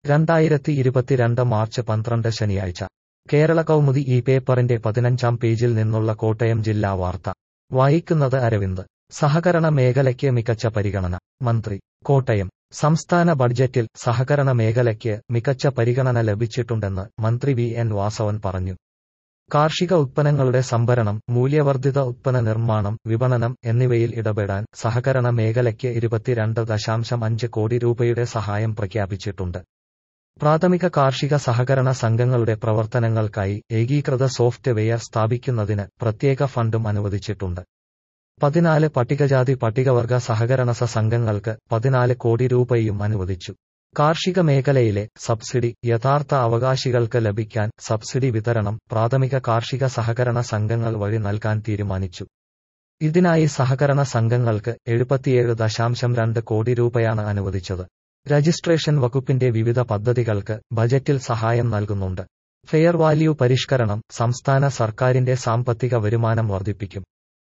രണ്ടായിരത്തി ഇരുപത്തിരണ്ട് മാർച്ച് പന്ത്രണ്ട് ശനിയാഴ്ച കേരള കൗമുദി ഈ പേപ്പറിന്റെ പതിനഞ്ചാം പേജിൽ നിന്നുള്ള കോട്ടയം ജില്ലാ വാർത്ത വായിക്കുന്നത് അരവിന്ദ് സഹകരണ മേഖലയ്ക്ക് മികച്ച പരിഗണന മന്ത്രി കോട്ടയം സംസ്ഥാന ബഡ്ജറ്റിൽ സഹകരണ മേഖലയ്ക്ക് മികച്ച പരിഗണന ലഭിച്ചിട്ടുണ്ടെന്ന് മന്ത്രി വി എൻ വാസവൻ പറഞ്ഞു കാർഷിക ഉത്പന്നങ്ങളുടെ സംഭരണം മൂല്യവർദ്ധിത ഉത്പന്ന നിർമ്മാണം വിപണനം എന്നിവയിൽ ഇടപെടാൻ സഹകരണ മേഖലയ്ക്ക് ഇരുപത്തിരണ്ട് ദശാംശം അഞ്ച് കോടി രൂപയുടെ സഹായം പ്രഖ്യാപിച്ചിട്ടുണ്ട് പ്രാഥമിക കാർഷിക സഹകരണ സംഘങ്ങളുടെ പ്രവർത്തനങ്ങൾക്കായി ഏകീകൃത സോഫ്റ്റ് വെയർ സ്ഥാപിക്കുന്നതിന് പ്രത്യേക ഫണ്ടും അനുവദിച്ചിട്ടുണ്ട് പതിനാല് പട്ടികജാതി പട്ടികവർഗ സഹകരണ സംഘങ്ങൾക്ക് പതിനാല് കോടി രൂപയും അനുവദിച്ചു കാർഷിക മേഖലയിലെ സബ്സിഡി യഥാർത്ഥ അവകാശികൾക്ക് ലഭിക്കാൻ സബ്സിഡി വിതരണം പ്രാഥമിക കാർഷിക സഹകരണ സംഘങ്ങൾ വഴി നൽകാൻ തീരുമാനിച്ചു ഇതിനായി സഹകരണ സംഘങ്ങൾക്ക് എഴുപത്തിയേഴ് ദശാംശം രണ്ട് കോടി രൂപയാണ് അനുവദിച്ചത് രജിസ്ട്രേഷൻ വകുപ്പിന്റെ വിവിധ പദ്ധതികൾക്ക് ബജറ്റിൽ സഹായം നൽകുന്നുണ്ട് ഫെയർ വാല്യൂ പരിഷ്കരണം സംസ്ഥാന സർക്കാരിന്റെ സാമ്പത്തിക വരുമാനം വർദ്ധിപ്പിക്കും